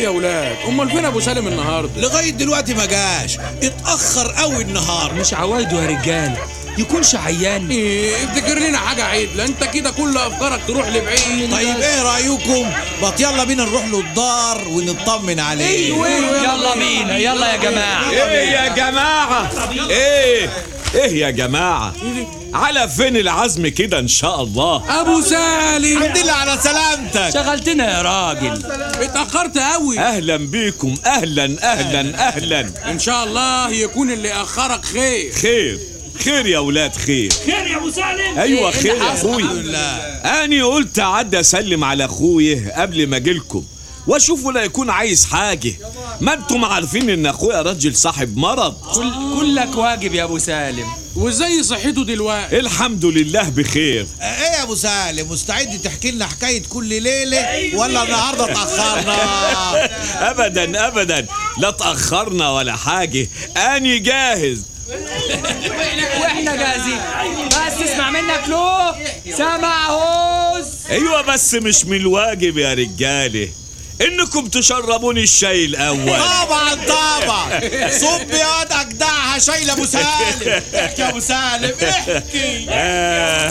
يا ولاد امال فين ابو سالم النهارده لغايه دلوقتي ما جاش اتاخر قوي النهار مش عوايده يا رجاله يكونش عيان ايه افتكر لنا حاجه عدله انت كده كل افكارك تروح لبعيد طيب ايه رايكم بط يلا بينا نروح له الدار ونطمن عليه يلا بينا يلا يا جماعه ايه يا جماعة ايه ايه يا جماعة على فين العزم كده ان شاء الله ابو سالم الحمد لله على سلامتك شغلتنا يا راجل اتاخرت قوي اهلا بيكم اهلا اهلا اهلا ان شاء الله يكون اللي اخرك خير خير خير يا ولاد خير خير يا ابو سالم ايوه خير يا اخوي الحمد لله اني قلت اعدي اسلم على اخويا قبل ما اجيلكم واشوفه لا يكون عايز حاجه ما انتم عارفين ان اخويا راجل صاحب مرض كل كلك واجب يا ابو سالم وازاي صحته دلوقتي الحمد لله بخير ايه يا ابو سالم مستعد تحكي لنا حكايه كل ليله ولا النهارده اتاخرنا ابدا ابدا لا تاخرنا ولا حاجه اني جاهز واحنا جاهزين بس تسمع منك له سمع هوس ايوه بس مش من الواجب يا رجاله انكم تشربوني الشاي الاول طبعا طبعا صب يا واد اجدعها شايله ابو سالم احكي يا ابو سالم احكي آه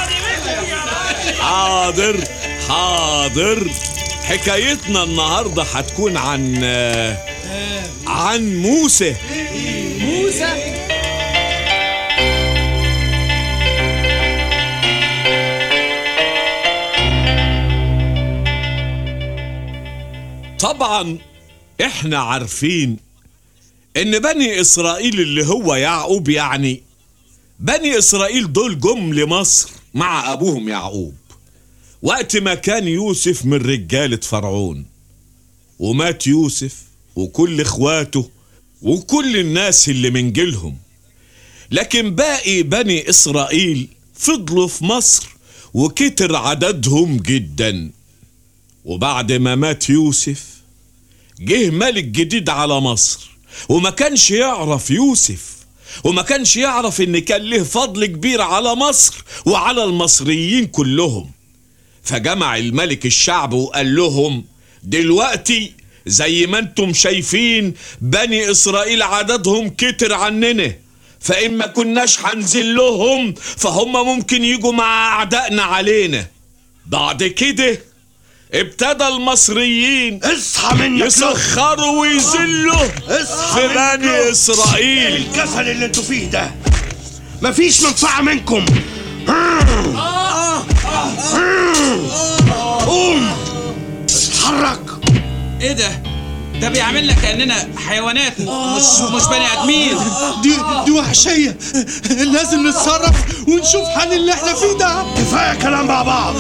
حاضر حاضر حكايتنا النهارده هتكون عن آه، عن موسى موسى طبعا احنا عارفين ان بني اسرائيل اللي هو يعقوب يعني بني اسرائيل دول جم لمصر مع ابوهم يعقوب وقت ما كان يوسف من رجالة فرعون ومات يوسف وكل اخواته وكل الناس اللي من جيلهم لكن باقي بني اسرائيل فضلوا في مصر وكتر عددهم جدا وبعد ما مات يوسف جه ملك جديد على مصر وما كانش يعرف يوسف وما كانش يعرف ان كان له فضل كبير على مصر وعلى المصريين كلهم فجمع الملك الشعب وقال لهم دلوقتي زي ما انتم شايفين بني اسرائيل عددهم كتر عننا فإن ما كناش هنزل لهم فهم ممكن يجوا مع أعدائنا علينا بعد كده ابتدى المصريين اصحى منك له يسخروا ويذلوا اصحى في منك بني له. إسرائيل الكسل اللي انتوا فيه ده مفيش منفعة منكم قوم اتحرك ايه ده؟ ده بيعملنا كأننا حيوانات م- مش مش بني ادمين دي دي وحشية لازم نتصرف ونشوف حل اللي احنا فيه ده كفاية كلام مع بعض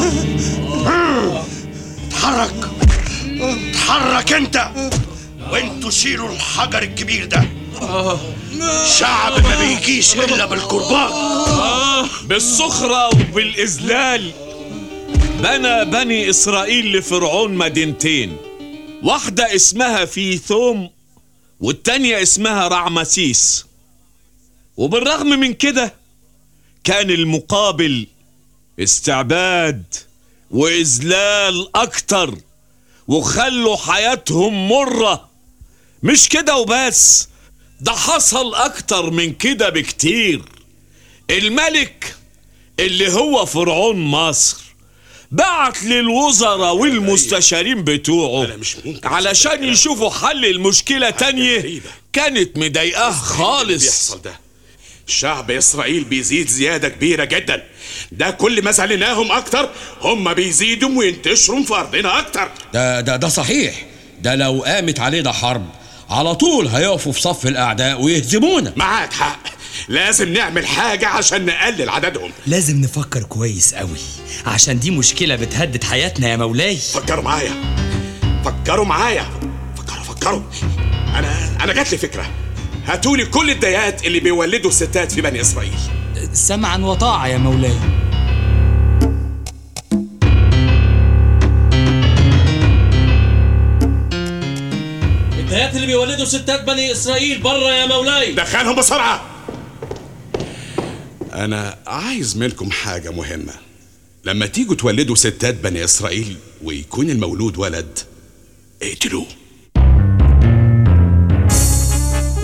اتحرك اتحرك انت وانتوا شيلوا الحجر الكبير ده شعب ما بيجيش الا بالقربان بالسخرة وبالإذلال بنى بني إسرائيل لفرعون مدينتين واحدة اسمها فيثوم والتانية اسمها رعمسيس وبالرغم من كده كان المقابل استعباد وإذلال أكتر وخلوا حياتهم مرة مش كده وبس ده حصل أكتر من كده بكتير الملك اللي هو فرعون مصر بعت للوزراء والمستشارين بتوعه علشان يشوفوا حل المشكلة تانية كانت مضايقاه خالص بيحصل ده شعب اسرائيل بيزيد زياده كبيره جدا ده كل ما زعلناهم اكتر هم بيزيدوا وينتشروا في ارضنا اكتر ده ده ده صحيح ده لو قامت علينا حرب على طول هيقفوا في صف الأعداء ويهزمونا معاك حق لازم نعمل حاجه عشان نقلل عددهم لازم نفكر كويس قوي عشان دي مشكلة بتهدد حياتنا يا مولاي فكروا معايا فكروا معايا فكروا فكروا انا انا جات لي فكره هاتولي كل الديات اللي بيولدوا الستات في بني اسرائيل سمعا وطاعة يا مولاي الدهيات اللي بيولدوا ستات بني اسرائيل بره يا مولاي دخلهم بسرعه انا عايز منكم حاجه مهمه لما تيجوا تولدوا ستات بني اسرائيل ويكون المولود ولد اقتلوه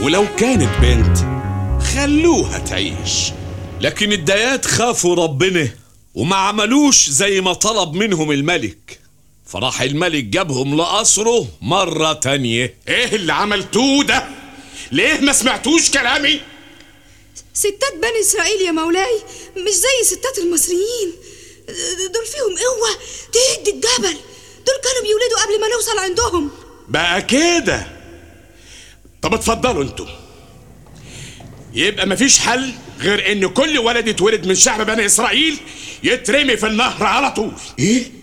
ولو كانت بنت خلوها تعيش لكن الديات خافوا ربنا وما عملوش زي ما طلب منهم الملك فراح الملك جابهم لقصره مرة تانية ايه اللي عملتوه ده ليه ما سمعتوش كلامي ستات بني إسرائيل يا مولاي مش زي ستات المصريين دول فيهم قوة تهد الجبل دول كانوا بيولدوا قبل ما نوصل عندهم بقى كده طب اتفضلوا انتوا يبقى مفيش حل غير ان كل ولد يتولد من شعب بني اسرائيل يترمي في النهر على طول ايه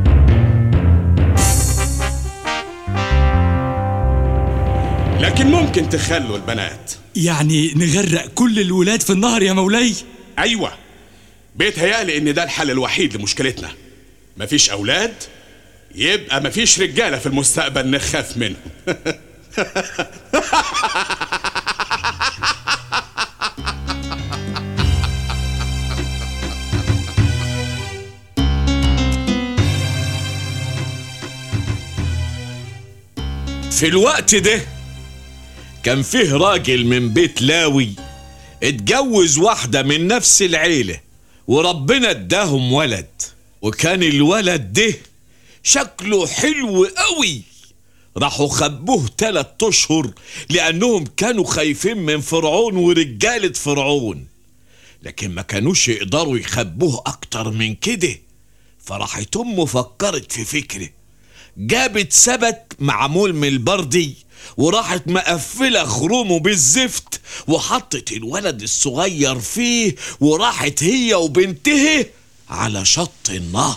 لكن ممكن تخلوا البنات يعني نغرق كل الولاد في النهر يا مولاي ايوه بيتهيألي ان ده الحل الوحيد لمشكلتنا مفيش اولاد يبقى مفيش رجاله في المستقبل نخاف منهم في الوقت ده كان فيه راجل من بيت لاوي اتجوز واحدة من نفس العيلة وربنا اداهم ولد وكان الولد ده شكله حلو قوي راحوا خبوه تلات اشهر لانهم كانوا خايفين من فرعون ورجالة فرعون لكن ما كانوش يقدروا يخبوه اكتر من كده فراحت امه فكرت في فكره جابت سبت معمول من البردي وراحت مقفلة خرومه بالزفت وحطت الولد الصغير فيه وراحت هي وبنتها على شط النهر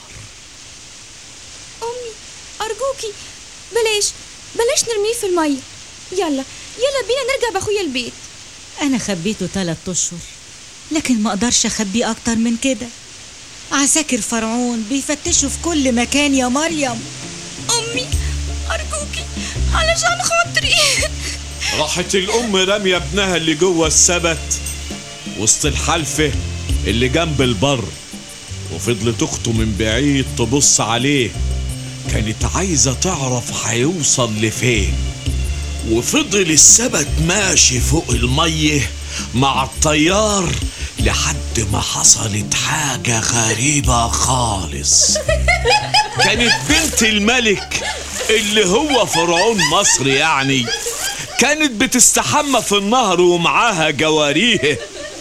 أمي أرجوكي بلاش بلاش نرميه في المية يلا يلا بينا نرجع بأخويا البيت أنا خبيته تلات أشهر لكن ما أقدرش أخبيه أكتر من كده عساكر فرعون بيفتشوا في كل مكان يا مريم أمي أرجوكي علشان خاطري راحت الأم رامية ابنها اللي جوه السبت وسط الحلفة اللي جنب البر وفضلت أخته من بعيد تبص عليه كانت عايزة تعرف هيوصل لفين وفضل السبت ماشي فوق المية مع الطيار لحد ما حصلت حاجة غريبة خالص كانت بنت الملك اللي هو فرعون مصر يعني كانت بتستحمى في النهر ومعاها جواريه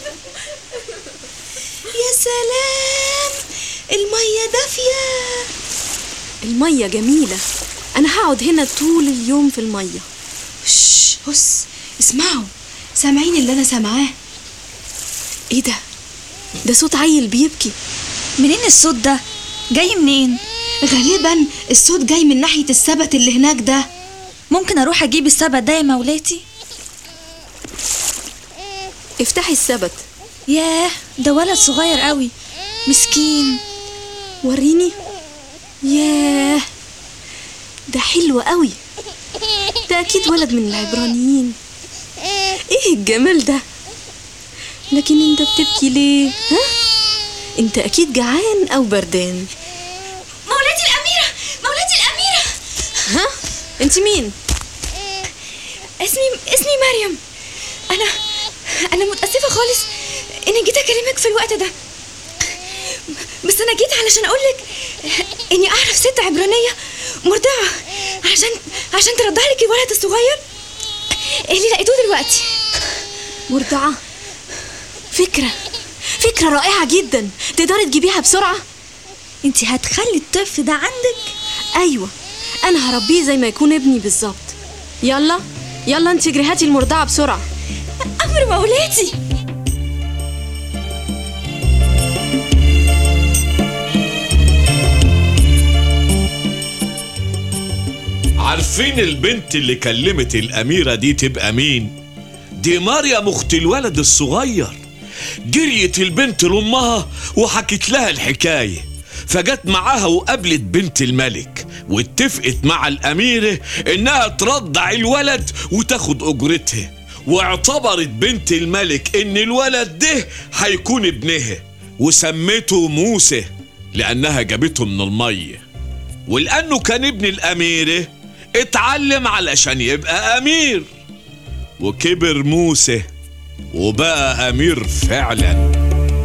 يا سلام المية دافية المية جميلة أنا هقعد هنا طول اليوم في المية شش هس اسمعوا سامعين اللي أنا سامعاه إيه ده؟ ده صوت عيل بيبكي منين الصوت ده؟ جاي منين؟ غالبا الصوت جاي من ناحية السبت اللي هناك ده ممكن أروح أجيب السبت ده يا مولاتي؟ افتحي السبت ياه ده ولد صغير قوي مسكين وريني ياه ده حلو قوي ده أكيد ولد من العبرانيين إيه الجمال ده لكن انت بتبكي ليه ها انت اكيد جعان او بردان مولاتي الأميرة مولاتي الأميرة ها انت مين اسمي اسمي مريم أنا أنا متأسفة خالص إني جيت أكلمك في الوقت ده بس أنا جيت علشان أقولك إني أعرف ست عبرانية مرضعة عشان عشان ترضع لك الولد الصغير اللي لقيتوه دلوقتي مرضعة فكرة فكرة رائعة جدا تقدري تجيبيها بسرعة انت هتخلي الطفل ده عندك ايوه انا هربيه زي ما يكون ابني بالظبط يلا يلا انت اجري هاتي المرضعة بسرعة أمر مولاتي عارفين البنت اللي كلمت الأميرة دي تبقى مين؟ دي مريم أخت الولد الصغير جريت البنت لأمها وحكت لها الحكاية فجت معاها وقابلت بنت الملك واتفقت مع الأميرة إنها ترضع الولد وتاخد أجرتها واعتبرت بنت الملك إن الولد ده هيكون ابنها وسمته موسى لأنها جابته من المية ولأنه كان ابن الأميرة اتعلم علشان يبقى أمير وكبر موسى وبقى أمير فعلا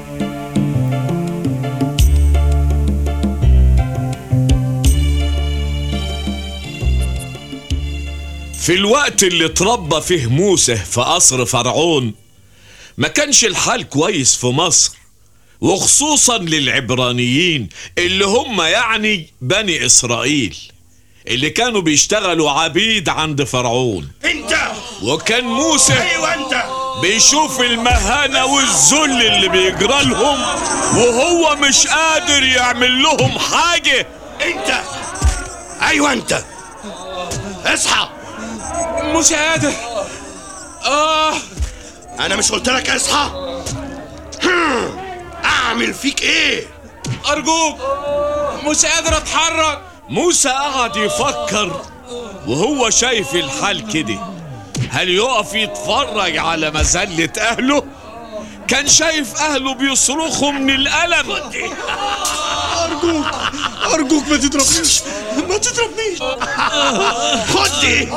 في الوقت اللي اتربى فيه موسى في قصر فرعون ما كانش الحال كويس في مصر وخصوصا للعبرانيين اللي هم يعني بني إسرائيل اللي كانوا بيشتغلوا عبيد عند فرعون انت وكان موسى ايوه انت بيشوف المهانة والذل اللي بيجرى لهم وهو مش قادر يعمل لهم حاجة انت ايوه انت اصحى مش قادر اه انا مش قلت لك اصحى هم، اعمل فيك ايه ارجوك مش قادر اتحرك موسى قعد يفكر وهو شايف الحال كده هل يقف يتفرج على مذلة أهله؟ كان شايف أهله بيصرخوا من الألم أرجوك أرجوك ما تضربنيش ما تضربنيش خد دي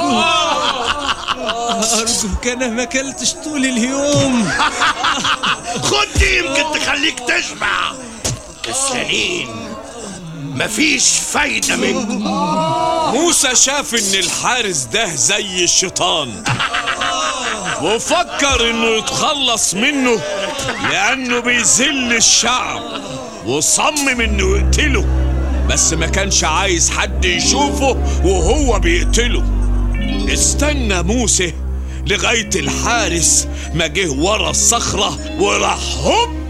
أرجوك أنا ما أكلتش طول اليوم خد دي يمكن تخليك تشبع كسلانين مفيش فايدة منكم موسى شاف ان الحارس ده زي الشيطان وفكر انه يتخلص منه لانه بيذل الشعب وصمم انه يقتله بس ما كانش عايز حد يشوفه وهو بيقتله استنى موسى لغاية الحارس ما جه ورا الصخرة وراح هوب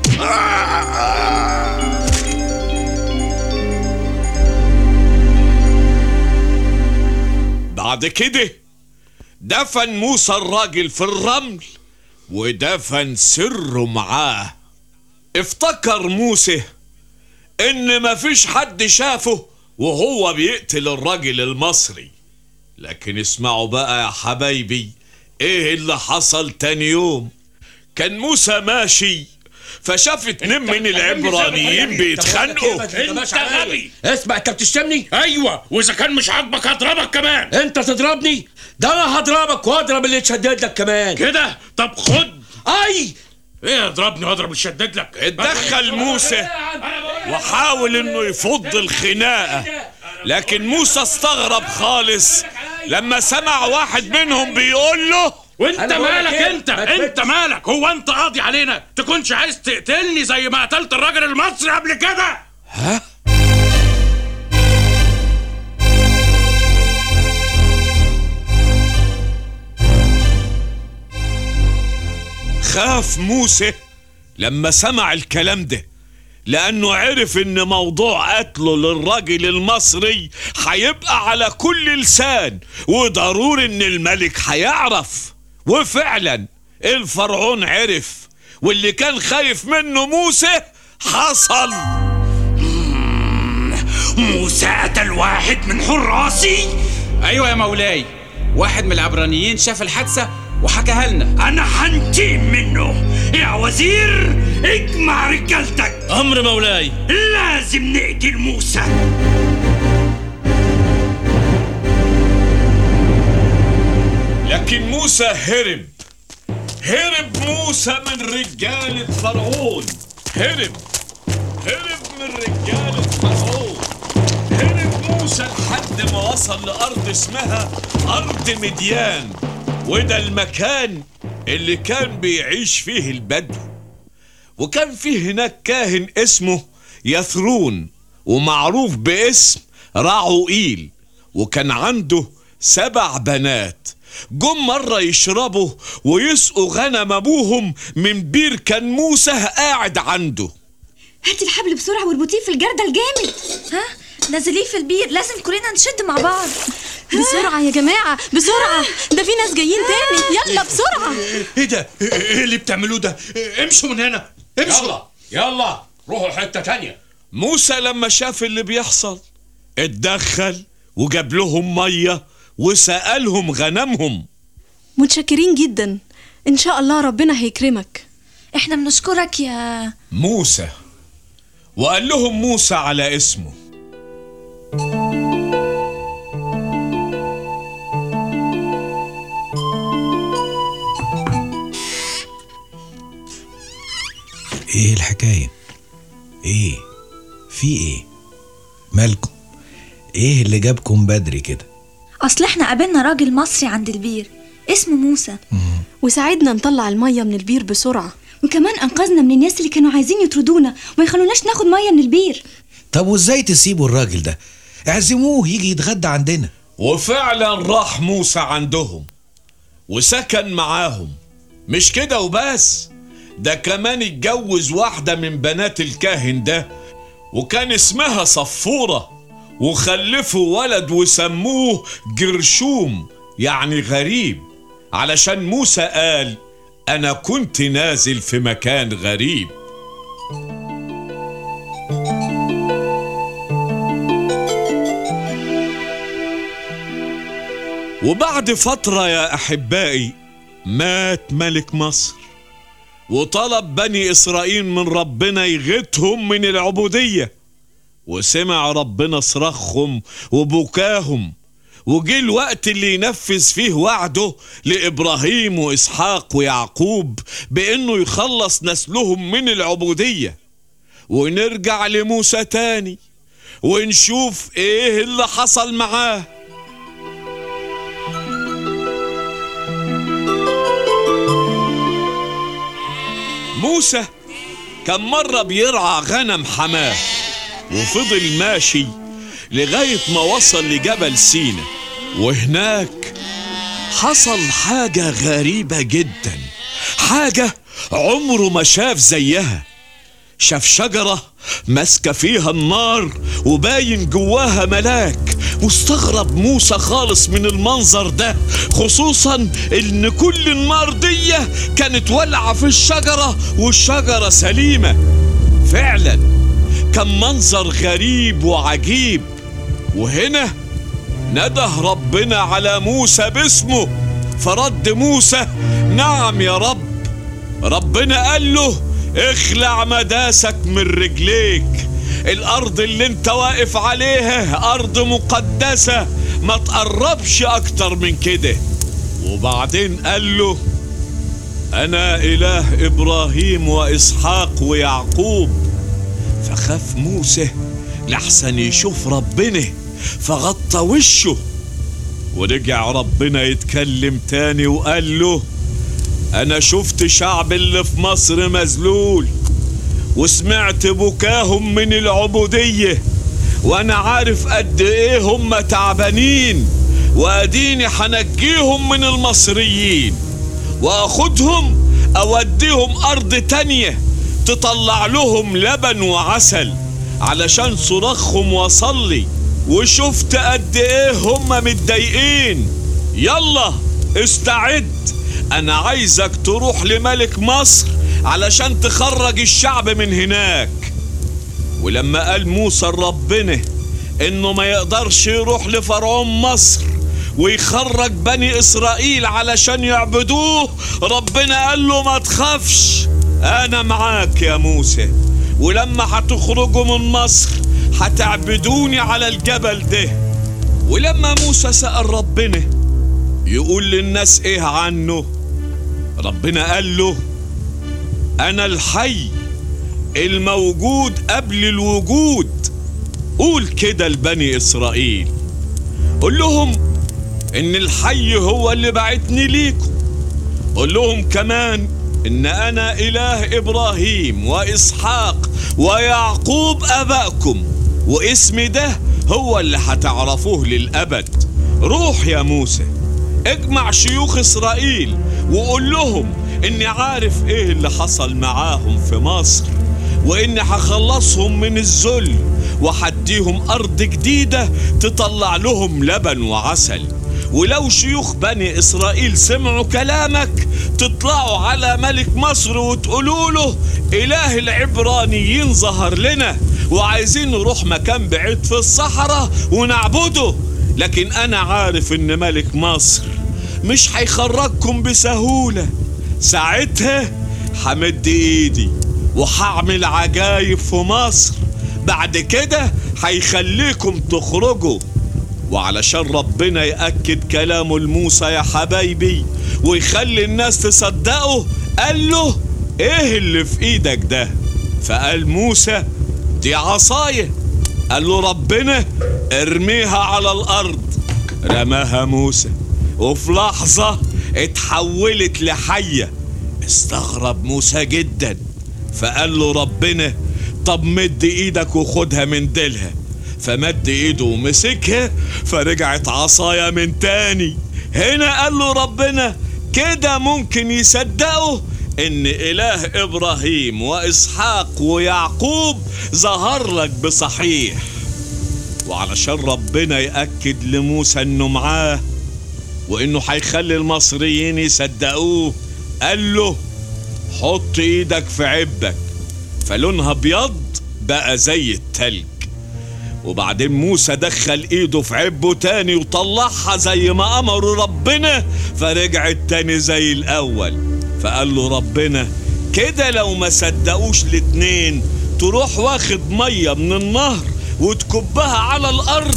بعد كده دفن موسى الراجل في الرمل ودفن سره معاه افتكر موسى ان مفيش حد شافه وهو بيقتل الراجل المصري لكن اسمعوا بقى يا حبايبي ايه اللي حصل تاني يوم كان موسى ماشي فشاف اتنين من العبرانيين بيتخانقوا انت غبي اسمع انت بتشتمني ايوه واذا كان مش عاجبك هضربك كمان انت تضربني ده انا هضربك واضرب اللي يتشدد لك كمان كده طب خد اي ايه اضربني واضرب اللي يشدد لك اتدخل موسى وحاول انه يفض الخناقه لكن موسى استغرب خالص لما سمع واحد منهم بيقول له وانت أنا بقولك مالك إيه؟ انت ما انت تفتش. مالك هو انت قاضي علينا تكونش عايز تقتلني زي ما قتلت الراجل المصري قبل كده ها خاف موسى لما سمع الكلام ده لأنه عرف إن موضوع قتله للراجل المصري هيبقى على كل لسان وضروري إن الملك هيعرف وفعلا الفرعون عرف واللي كان خايف منه موسى حصل موسى قتل واحد من حراسي ايوه يا مولاي واحد من العبرانيين شاف الحادثه وحكاها لنا انا هنتقم منه يا وزير اجمع رجالتك امر مولاي لازم نقتل موسى لكن موسى هرب هرب موسى من رجالة فرعون هرب هرب من رجالة فرعون هرب موسى لحد ما وصل لأرض اسمها أرض مديان وده المكان اللي كان بيعيش فيه البدو وكان فيه هناك كاهن اسمه يثرون ومعروف باسم راعوئيل وكان عنده سبع بنات جم مرة يشربوا ويسقوا غنم أبوهم من بير كان موسى قاعد عنده هاتي الحبل بسرعة واربطيه في الجردل الجامد ها نزليه في البير لازم كلنا نشد مع بعض بسرعة يا جماعة بسرعة ده في ناس جايين تاني يلا بسرعة ايه ده ايه اللي بتعملوه ده امشوا من هنا امشوا يلا يلا روحوا حتة تانية موسى لما شاف اللي بيحصل اتدخل وجاب لهم مية وسألهم غنمهم متشكرين جدا ان شاء الله ربنا هيكرمك احنا بنشكرك يا موسى وقال لهم موسى على اسمه ايه الحكاية ايه في ايه مالكم ايه اللي جابكم بدري كده اصل احنا قابلنا راجل مصري عند البير اسمه موسى وساعدنا نطلع المية من البير بسرعة وكمان انقذنا من الناس اللي كانوا عايزين يطردونا وما يخلوناش ناخد ميه من البير طب وازاي تسيبوا الراجل ده اعزموه يجي يتغدى عندنا وفعلا راح موسى عندهم وسكن معاهم مش كده وبس ده كمان اتجوز واحدة من بنات الكاهن ده وكان اسمها صفورة وخلفوا ولد وسموه جرشوم يعني غريب علشان موسى قال أنا كنت نازل في مكان غريب وبعد فترة يا أحبائي مات ملك مصر وطلب بني إسرائيل من ربنا يغيثهم من العبودية وسمع ربنا صراخهم وبكاهم وجه الوقت اللي ينفذ فيه وعده لإبراهيم وإسحاق ويعقوب بإنه يخلص نسلهم من العبودية ونرجع لموسى تاني ونشوف إيه اللي حصل معاه موسى كان مرة بيرعى غنم حماه وفضل ماشي لغاية ما وصل لجبل سينا وهناك حصل حاجة غريبة جدا حاجة عمره ما شاف زيها شاف شجرة ماسكة فيها النار وباين جواها ملاك واستغرب موسى خالص من المنظر ده خصوصا ان كل النار دي كانت ولعة في الشجرة والشجرة سليمة فعلا كان منظر غريب وعجيب وهنا نده ربنا على موسى باسمه فرد موسى نعم يا رب ربنا قال له اخلع مداسك من رجليك الارض اللي انت واقف عليها ارض مقدسة ما تقربش اكتر من كده وبعدين قال له انا اله ابراهيم واسحاق ويعقوب فخاف موسى لحسن يشوف ربنا فغطى وشه ورجع ربنا يتكلم تاني وقال له انا شفت شعب اللي في مصر مذلول وسمعت بكاهم من العبودية وانا عارف قد ايه هم تعبانين واديني حنجيهم من المصريين واخدهم اوديهم ارض تانية تطلع لهم لبن وعسل علشان صراخهم وصل لي وشفت قد ايه هم متضايقين يلا استعد انا عايزك تروح لملك مصر علشان تخرج الشعب من هناك ولما قال موسى لربنا انه ما يقدرش يروح لفرعون مصر ويخرج بني اسرائيل علشان يعبدوه ربنا قال له ما تخافش انا معاك يا موسى ولما هتخرجوا من مصر هتعبدوني على الجبل ده ولما موسى سأل ربنا يقول للناس ايه عنه ربنا قال له انا الحي الموجود قبل الوجود قول كده لبني اسرائيل قول لهم ان الحي هو اللي بعتني ليكم قول لهم كمان ان انا اله ابراهيم واسحاق ويعقوب ابائكم واسمي ده هو اللي هتعرفوه للابد روح يا موسى اجمع شيوخ اسرائيل وقول لهم اني عارف ايه اللي حصل معاهم في مصر واني هخلصهم من الذل وحديهم ارض جديده تطلع لهم لبن وعسل ولو شيوخ بني اسرائيل سمعوا كلامك تطلعوا على ملك مصر وتقولوا له اله العبرانيين ظهر لنا وعايزين نروح مكان بعيد في الصحراء ونعبده لكن انا عارف ان ملك مصر مش هيخرجكم بسهوله ساعتها همد ايدي وهعمل عجايب في مصر بعد كده هيخليكم تخرجوا وعلشان ربنا يأكد كلامه لموسى يا حبايبي ويخلي الناس تصدقه قال له ايه اللي في ايدك ده فقال موسى دي عصاية قال له ربنا ارميها على الأرض رماها موسى وفي لحظة اتحولت لحية استغرب موسى جدا فقال له ربنا طب مد ايدك وخدها من ديلها فمد ايده ومسكها فرجعت عصايا من تاني هنا قال له ربنا كده ممكن يصدقوا ان اله ابراهيم واسحاق ويعقوب ظهر لك بصحيح وعلشان ربنا ياكد لموسى انه معاه وانه هيخلي المصريين يصدقوه قال له حط ايدك في عبك فلونها ابيض بقى زي التلج وبعدين موسى دخل ايده في عبه تاني وطلعها زي ما امره ربنا فرجعت تاني زي الاول فقال له ربنا كده لو ما صدقوش الاتنين تروح واخد ميه من النهر وتكبها على الارض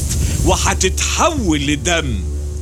وهتتحول لدم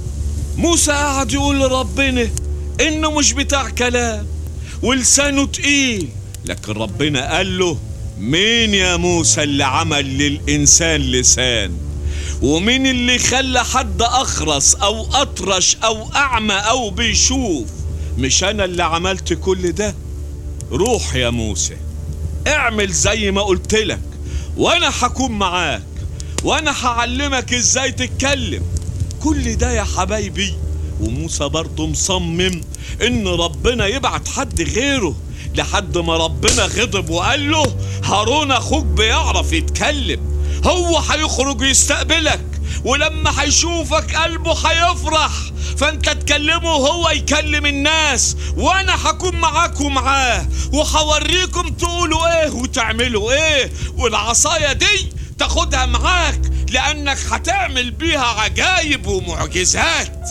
موسى قعد يقول لربنا انه مش بتاع كلام ولسانه تقيل لكن ربنا قال له مين يا موسى اللي عمل للإنسان لسان ومين اللي خلى حد أخرس أو أطرش أو أعمى أو بيشوف مش أنا اللي عملت كل ده روح يا موسى اعمل زي ما قلت لك وأنا هكون معاك وأنا هعلمك إزاي تتكلم كل ده يا حبايبي وموسى برضه مصمم إن ربنا يبعت حد غيره لحد ما ربنا غضب وقال له هارون اخوك بيعرف يتكلم هو هيخرج يستقبلك ولما هيشوفك قلبه هيفرح فانت تكلمه وهو يكلم الناس وانا هكون معاك ومعاه وهوريكم تقولوا ايه وتعملوا ايه والعصايه دي تاخدها معاك لانك هتعمل بيها عجايب ومعجزات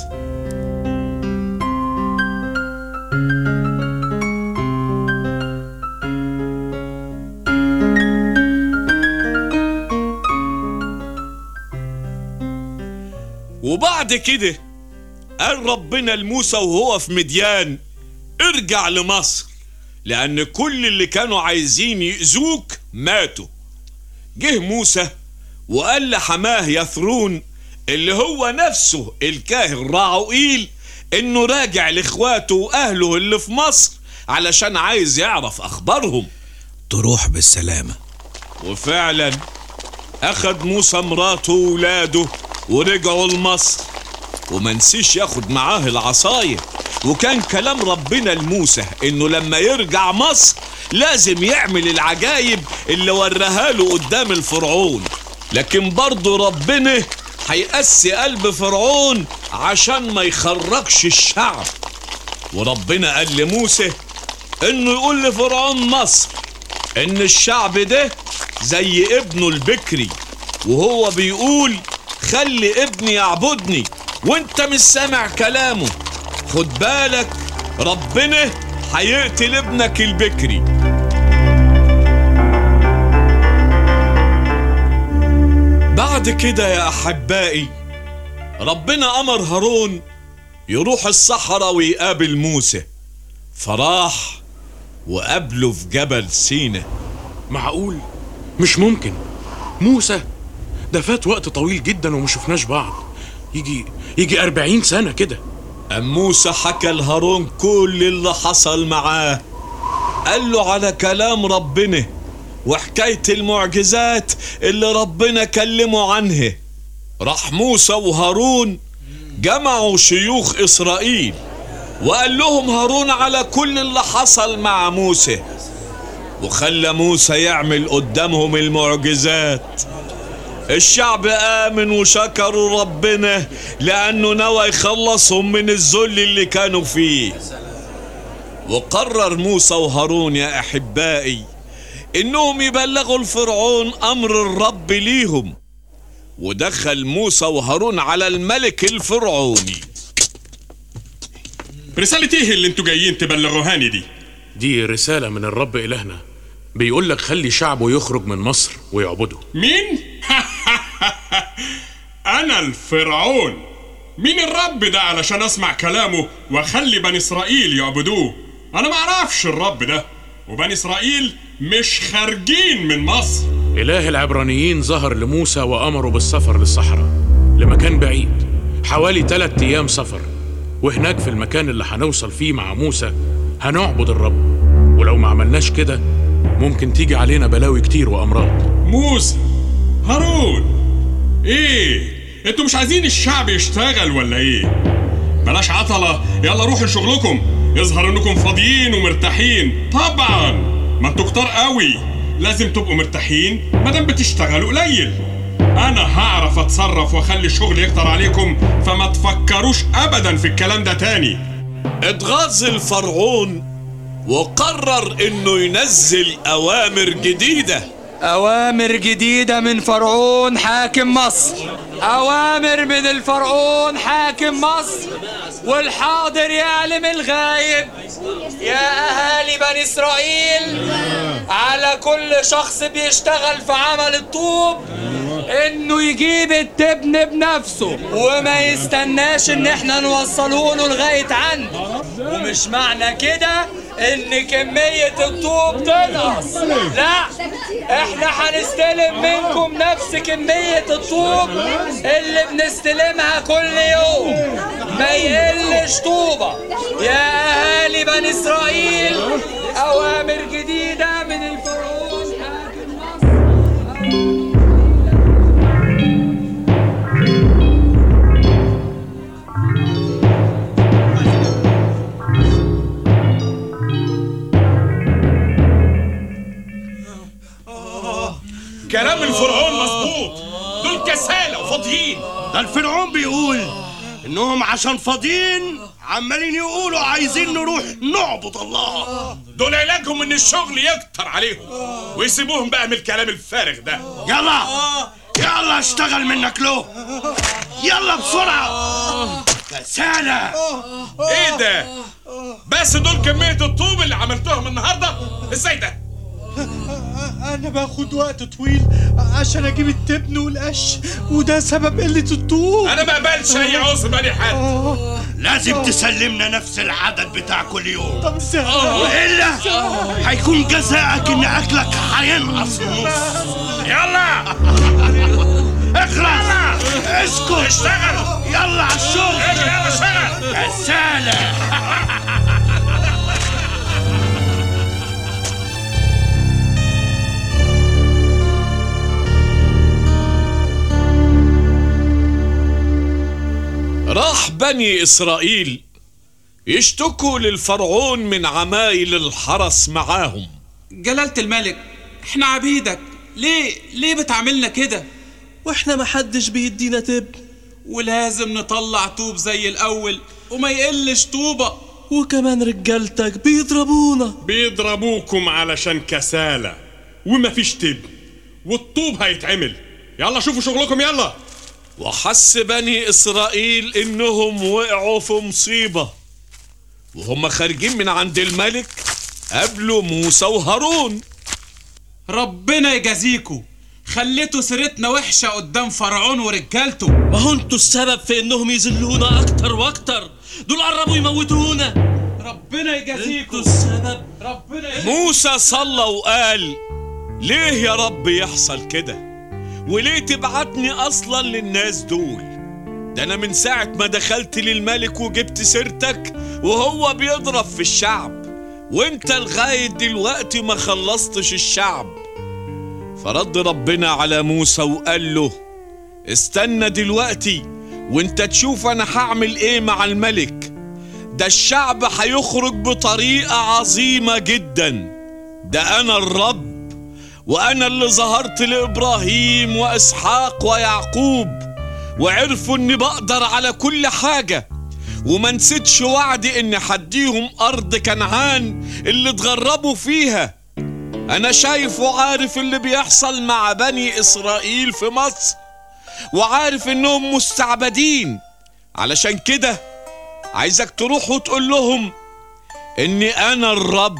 وبعد كده قال ربنا لموسى وهو في مديان ارجع لمصر لأن كل اللي كانوا عايزين يأذوك ماتوا جه موسى وقال لحماه يثرون اللي هو نفسه الكاهن راعوئيل انه راجع لاخواته واهله اللي في مصر علشان عايز يعرف اخبارهم تروح بالسلامة وفعلا اخد موسى مراته وولاده ورجعوا لمصر وما نسيش ياخد معاه العصاية وكان كلام ربنا لموسى انه لما يرجع مصر لازم يعمل العجايب اللي وراها له قدام الفرعون لكن برضه ربنا هيقسي قلب فرعون عشان ما يخرجش الشعب وربنا قال لموسى انه يقول لفرعون مصر ان الشعب ده زي ابنه البكري وهو بيقول خلي ابني يعبدني وانت مش سامع كلامه خد بالك ربنا هيقتل ابنك البكري بعد كده يا احبائي ربنا امر هارون يروح الصحراء ويقابل موسى فراح وقابله في جبل سينا معقول مش ممكن موسى ده فات وقت طويل جدا وما شفناش بعض يجي يجي أربعين سنة كده أم موسى حكى لهارون كل اللي حصل معاه قال له على كلام ربنا وحكاية المعجزات اللي ربنا كلمه عنها راح موسى وهارون جمعوا شيوخ إسرائيل وقال لهم هارون على كل اللي حصل مع موسى وخلى موسى يعمل قدامهم المعجزات الشعب آمن وشكروا ربنا لأنه نوى يخلصهم من الذل اللي كانوا فيه وقرر موسى وهارون يا أحبائي إنهم يبلغوا الفرعون أمر الرب ليهم ودخل موسى وهارون على الملك الفرعوني رسالة ايه اللي انتوا جايين تبلغوهاني دي؟ دي رسالة من الرب إلهنا بيقول لك خلي شعبه يخرج من مصر ويعبده مين؟ أنا الفرعون مين الرب ده علشان أسمع كلامه وأخلي بني إسرائيل يعبدوه؟ أنا معرفش الرب ده وبني اسرائيل مش خارجين من مصر إله العبرانيين ظهر لموسى وأمره بالسفر للصحراء لمكان بعيد حوالي ثلاثة أيام سفر وهناك في المكان اللي هنوصل فيه مع موسى هنعبد الرب ولو ما عملناش كده ممكن تيجي علينا بلاوي كتير وأمراض موسى هارون ايه انتوا مش عايزين الشعب يشتغل ولا ايه بلاش عطلة يلا روحوا لشغلكم يظهر انكم فاضيين ومرتاحين طبعا ما انتوا كتار قوي لازم تبقوا مرتاحين مادام بتشتغلوا قليل انا هعرف اتصرف واخلي الشغل يكتر عليكم فما تفكروش ابدا في الكلام ده تاني اتغاظ الفرعون وقرر انه ينزل اوامر جديده أوامر جديدة من فرعون حاكم مصر أوامر من الفرعون حاكم مصر والحاضر يعلم الغايب يا أهالي بني إسرائيل على كل شخص بيشتغل في عمل الطوب إنه يجيب التبن بنفسه وما يستناش إن إحنا نوصله له لغاية عنده ومش معنى كده إن كمية الطوب تنقص لا إحنا هنستلم منكم نفس كمية الطوب اللي بنستلمها كل يوم ما يقلش طوبة يا أهالي بني إسرائيل أوامر جديدة من الفرعون حاكم مصر كلام الفرعون مظبوط دول كسالة وفاضيين ده الفرعون بيقول انهم عشان فاضيين عمالين يقولوا عايزين نروح نعبد الله دول علاجهم ان الشغل يكتر عليهم ويسيبوهم بقى من الكلام الفارغ ده يلا يلا اشتغل منك له يلا بسرعة كسالة ايه ده بس دول كمية الطوب اللي عملتوهم النهاردة ازاي ده انا باخد وقت طويل عشان اجيب التبن والقش وده سبب قلة الطوب انا ما اقبلش اي عذر بني حد لازم تسلمنا نفس العدد بتاع كل يوم طب ازاي والا هيكون جزاءك ان اكلك هينقص النص يلا اخلص اسكت اشتغل يلا على الشغل يلا اشتغل كسالة راح بني إسرائيل يشتكوا للفرعون من عمايل الحرس معاهم جلالة الملك احنا عبيدك ليه ليه بتعاملنا كده واحنا محدش بيدينا تبن ولازم نطلع طوب زي الاول وما يقلش طوبة وكمان رجالتك بيضربونا بيضربوكم علشان كسالة ومفيش تبن والطوب هيتعمل يلا شوفوا شغلكم يلا وحس بني إسرائيل إنهم وقعوا في مصيبة وهم خارجين من عند الملك قابلوا موسى وهارون ربنا يجازيكوا خليتوا سيرتنا وحشة قدام فرعون ورجالته ما هو انتوا السبب في انهم يذلونا اكتر واكتر دول قربوا يموتونا ربنا يجازيكوا انتوا السبب ربنا يجازيكوا موسى صلى وقال ليه يا رب يحصل كده وليه تبعتني اصلا للناس دول ده انا من ساعة ما دخلت للملك وجبت سيرتك وهو بيضرب في الشعب وانت لغاية دلوقتي ما خلصتش الشعب فرد ربنا على موسى وقال له استنى دلوقتي وانت تشوف انا هعمل ايه مع الملك ده الشعب هيخرج بطريقة عظيمة جدا ده انا الرب وانا اللي ظهرت لابراهيم واسحاق ويعقوب وعرفوا اني بقدر على كل حاجه وما نسيتش وعدي اني حديهم ارض كنعان اللي اتغربوا فيها انا شايف وعارف اللي بيحصل مع بني اسرائيل في مصر وعارف انهم مستعبدين علشان كده عايزك تروح وتقول لهم اني انا الرب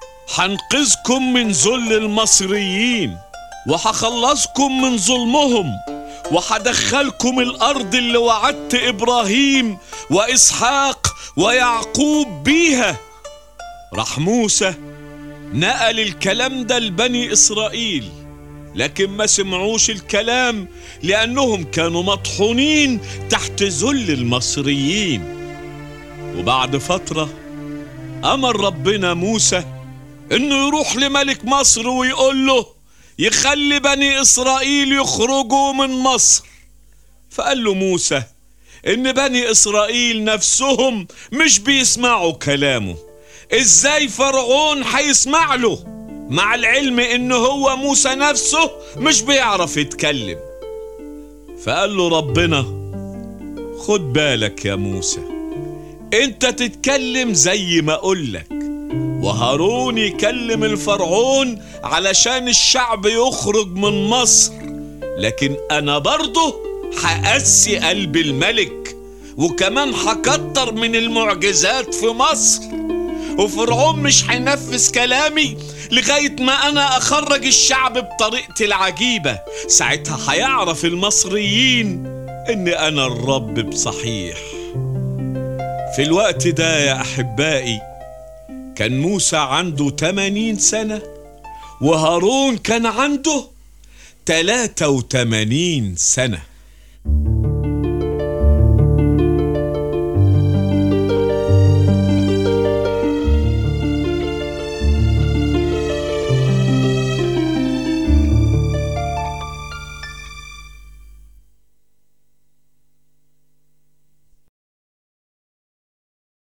هنقذكم من ذل المصريين وهخلصكم من ظلمهم وهدخلكم الارض اللي وعدت ابراهيم واسحاق ويعقوب بيها راح موسى نقل الكلام ده لبني إسرائيل لكن ما سمعوش الكلام لأنهم كانوا مطحونين تحت ذل المصريين وبعد فترة أمر ربنا موسى إنه يروح لملك مصر ويقول له يخلي بني إسرائيل يخرجوا من مصر فقال له موسى إن بني إسرائيل نفسهم مش بيسمعوا كلامه إزاي فرعون هيسمع له مع العلم إن هو موسى نفسه مش بيعرف يتكلم فقال له ربنا خد بالك يا موسى انت تتكلم زي ما اقولك وهارون يكلم الفرعون علشان الشعب يخرج من مصر لكن انا برضه هقسي قلب الملك وكمان هكتر من المعجزات في مصر وفرعون مش هينفذ كلامي لغاية ما أنا أخرج الشعب بطريقتي العجيبة ساعتها هيعرف المصريين إن أنا الرب بصحيح في الوقت ده يا أحبائي كان موسى عنده 80 سنة وهارون كان عنده 83 سنة